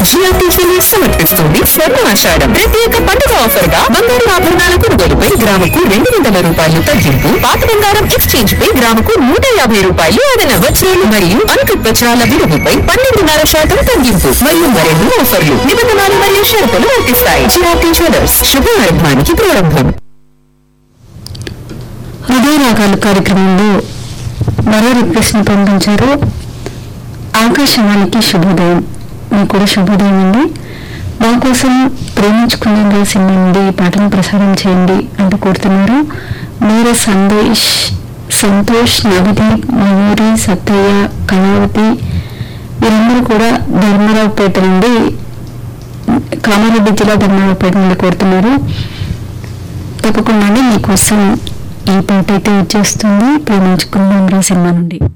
GRT Philips సమర్పిస్తుంది స్వర్ణ ఆషాఢం ప్రత్యేక పండుగ ఆఫర్ గా బంగారు ఆభరణాల కొనుగోలుపై గ్రాముకు రెండు వందల రూపాయలు తగ్గింపు పాత బంగారం ఎక్స్చేంజ్ పై గ్రాముకు నూట యాభై రూపాయలు అదన వజ్రాలు మరియు అంకుట్ వజ్రాల విలువపై పన్నెండున్నర శాతం తగ్గింపు మరియు మరెన్నో ఆఫర్లు నిబంధనలు మరియు షరతులు వర్తిస్తాయి జిఆర్టీ జ్యువెలర్స్ శుభారంభానికి ప్రారంభం హృదయ రాగాలు కార్యక్రమంలో మరో రిక్వెస్ట్ని పంపించారు ఆకాశవాణికి శుభోదయం మీకు కూడా శుభోదయం అండి మా కోసం ప్రేమించుకునే సినిమా నుండి ఈ పాటను ప్రసారం చేయండి అంటూ కోరుతున్నారు మీర సందేశ్ సంతోష్ నవదీప్ మయూరి సత్తయ్య కళావతి వీరందరూ కూడా ధర్మరావుపేట నుండి కామారెడ్డి జిల్లా ధర్మరావుపేట నుండి కోరుతున్నారు తప్పకుండా మీకోసం ఈ పాట అయితే వచ్చేస్తుంది ప్రేమించుకుందాం రా సినిమా నుండి